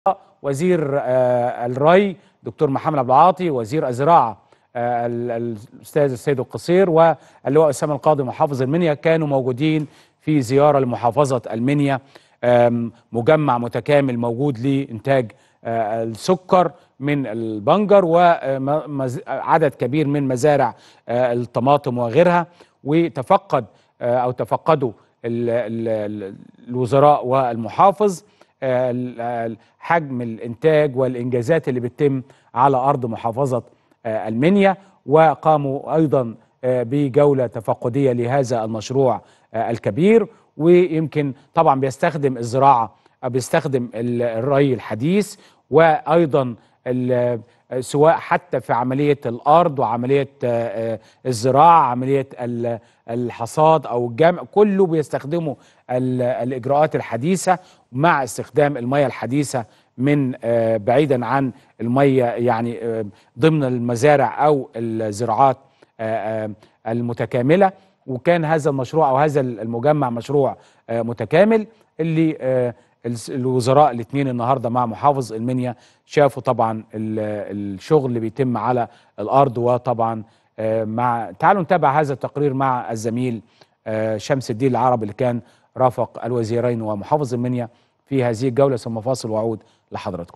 وزير آه، الري دكتور محمد عبد العاطي وزير الزراعه آه، ال- الاستاذ السيد القصير واللواء اسامه القاضي محافظ المنيا كانوا موجودين في زياره لمحافظه المنيا آم، مجمع متكامل موجود لانتاج آه، السكر من البنجر وعدد كبير من مزارع آه، الطماطم وغيرها وتفقد آه، او تفقدوا ال- ال- ال- الوزراء والمحافظ آه، ال- ال- حجم الانتاج والانجازات اللي بتتم على ارض محافظه آه، المنيا وقاموا ايضا آه، بجوله تفقديه لهذا المشروع آه، الكبير ويمكن طبعا بيستخدم الزراعه أو بيستخدم ال- الري الحديث وايضا ال- سواء حتى في عمليه الارض وعمليه آه، آه، الزراعه عمليه ال- الحصاد او الجمع كله بيستخدموا ال- الاجراءات الحديثه مع استخدام المياه الحديثه من آه، بعيدا عن المياه يعني آه، ضمن المزارع او الزراعات آه، آه، المتكامله وكان هذا المشروع او هذا المجمع مشروع آه، متكامل اللي آه، الس- الوزراء الاثنين النهارده مع محافظ المنيا شافوا طبعا ال- الشغل اللي بيتم على الارض وطبعا آه، مع تعالوا نتابع هذا التقرير مع الزميل آه، شمس الدين العربي اللي كان رافق الوزيرين ومحافظ المنيا في هذه الجوله ثم فاصل واعود لحضراتكم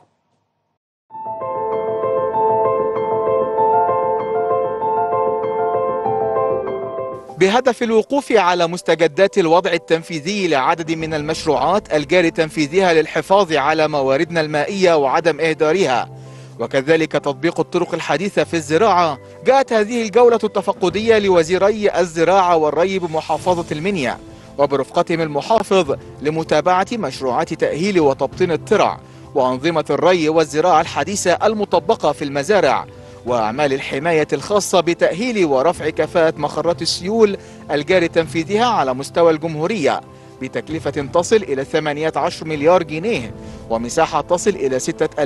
بهدف الوقوف على مستجدات الوضع التنفيذي لعدد من المشروعات الجاري تنفيذها للحفاظ على مواردنا المائية وعدم إهدارها وكذلك تطبيق الطرق الحديثة في الزراعة جاءت هذه الجولة التفقدية لوزيري الزراعة والري بمحافظة المنيا وبرفقتهم المحافظ لمتابعة مشروعات تأهيل وتبطين الترع وأنظمة الري والزراعة الحديثة المطبقة في المزارع وأعمال الحماية الخاصة بتأهيل ورفع كفاءة مخرات السيول الجاري تنفيذها على مستوى الجمهورية بتكلفة تصل إلى 18 مليار جنيه ومساحة تصل إلى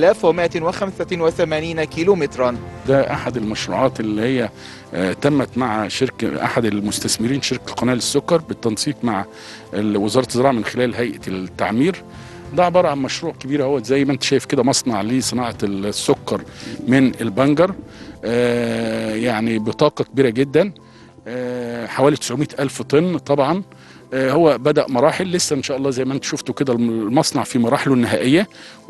6185 كيلومترا ده احد المشروعات اللي هي آه، تمت مع شركه احد المستثمرين شركه قناه السكر بالتنسيق مع ال- وزاره الزراعه من خلال هيئه التعمير ده عباره عن مشروع كبير اهوت زي ما انت شايف كده مصنع لصناعه السكر من البنجر آه، يعني بطاقه كبيره جدا آه، حوالي 900 ألف طن طبعا آه، هو بدأ مراحل لسه إن شاء الله زي ما أنت شفتوا كده المصنع في مراحله النهائية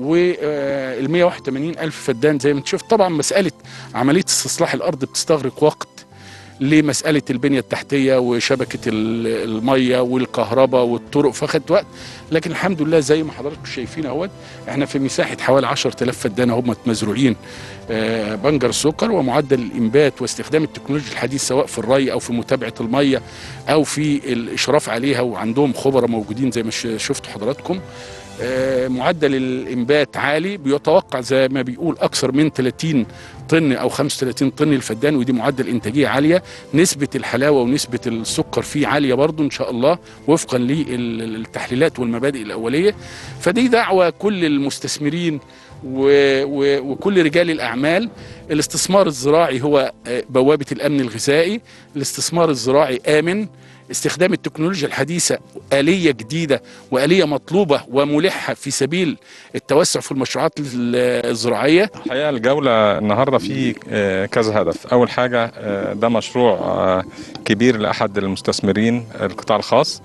وال 181 ألف فدان زي ما أنت شفت طبعا مسألة عملية استصلاح الأرض بتستغرق وقت لمسألة البنية التحتية وشبكة ال- المية والكهرباء والطرق فاخدت وقت لكن الحمد لله زي ما حضراتكم شايفين اهوت احنا في مساحة حوالي 10000 فدان هم مزروعين آه، بنجر السكر ومعدل الانبات واستخدام التكنولوجيا الحديث سواء في الري او في متابعه الميه او في الاشراف عليها وعندهم خبراء موجودين زي ما ش- شفتوا حضراتكم آه، معدل الانبات عالي بيتوقع زي ما بيقول اكثر من 30 طن او 35 طن الفدان ودي معدل انتاجيه عاليه نسبه الحلاوه ونسبه السكر فيه عاليه برضو ان شاء الله وفقا للتحليلات والمبادئ الاوليه فدي دعوه كل المستثمرين و و وكل رجال الاعمال الاستثمار الزراعي هو آه، بوابه الامن الغذائي الاستثمار الزراعي امن استخدام التكنولوجيا الحديثه آلية جديدة وآلية مطلوبة وملحة في سبيل التوسع في المشروعات ال- الزراعية الحقيقه الجوله النهارده في آه، كذا هدف اول حاجه آه، ده مشروع آه، كبير لاحد المستثمرين القطاع الخاص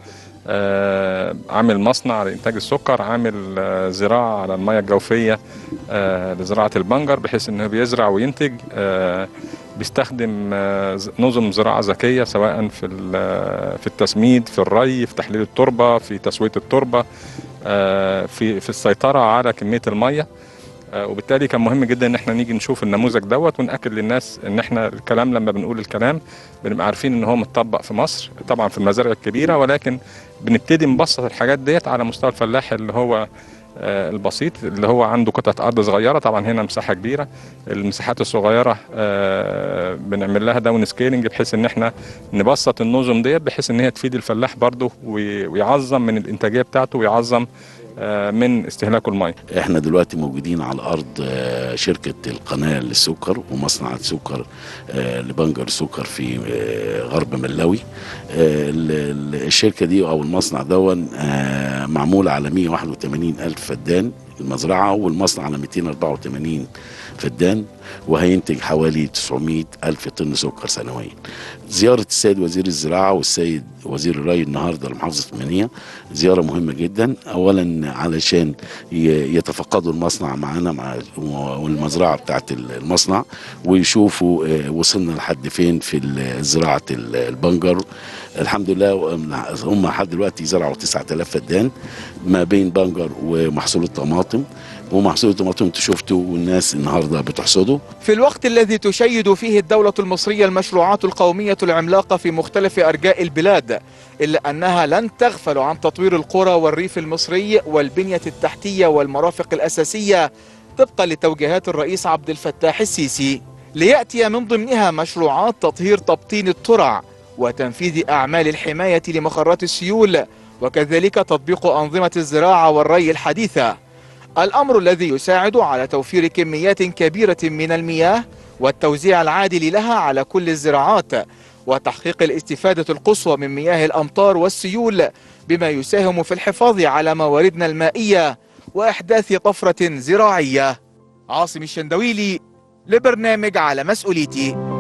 آه، عامل مصنع لانتاج السكر عامل آه، زراعه على المياه الجوفيه آه، لزراعه البنجر بحيث انه بيزرع وينتج آه، بيستخدم آه، ز- نظم زراعه ذكيه سواء في ال- في التسميد في الري في تحليل التربه في تسويه التربه آه، في في السيطره على كميه الميه آه، وبالتالي كان مهم جدا ان احنا نيجي نشوف النموذج دوت وناكد للناس ان احنا الكلام لما بنقول الكلام بنبقى عارفين ان هو متطبق في مصر طبعا في المزارع الكبيره ولكن بنبتدي نبسط الحاجات ديت على مستوى الفلاح اللي هو آه، البسيط اللي هو عنده قطعه ارض صغيره طبعا هنا مساحه كبيره المساحات الصغيره آه، بنعمل لها داون سكيلنج بحيث ان احنا نبسط النظم ديت بحيث ان هي تفيد الفلاح برضه وي- ويعظم من الانتاجيه بتاعته ويعظم آه، من استهلاكه الميه احنا دلوقتي موجودين على ارض آه، شركه القناه للسكر ومصنع السكر آه، لبنجر سكر في آه، غرب ملاوي آه، ال- ال- الشركه دي او المصنع دون آه، معمول على 181 الف فدان المزرعة والمصنع على 284 فدان وهينتج حوالي 900 ألف طن سكر سنويا زيارة السيد وزير الزراعة والسيد وزير الري النهاردة لمحافظة المنيا زيارة مهمة جدا أولا علشان ي- يتفقدوا المصنع معانا مع والمزرعة بتاعت المصنع ويشوفوا آه، وصلنا لحد فين في ال- زراعة ال- البنجر الحمد لله هم لحد دلوقتي زرعوا 9000 فدان ما بين بنجر ومحصول الطماطم ومحصول الطماطم انتوا شفتوا والناس النهارده بتحصده في الوقت الذي تشيد فيه الدولة المصرية المشروعات القومية العملاقة في مختلف أرجاء البلاد إلا أنها لن تغفل عن تطوير القرى والريف المصري والبنية التحتية والمرافق الأساسية طبقا لتوجيهات الرئيس عبد الفتاح السيسي ليأتي من ضمنها مشروعات تطهير تبطين الترع وتنفيذ أعمال الحماية لمخرات السيول وكذلك تطبيق أنظمة الزراعة والري الحديثة الأمر الذي يساعد على توفير كميات كبيرة من المياه والتوزيع العادل لها على كل الزراعات وتحقيق الاستفادة القصوى من مياه الأمطار والسيول بما يساهم في الحفاظ على مواردنا المائية وإحداث طفرة زراعية عاصم الشندويلي لبرنامج على مسؤوليتي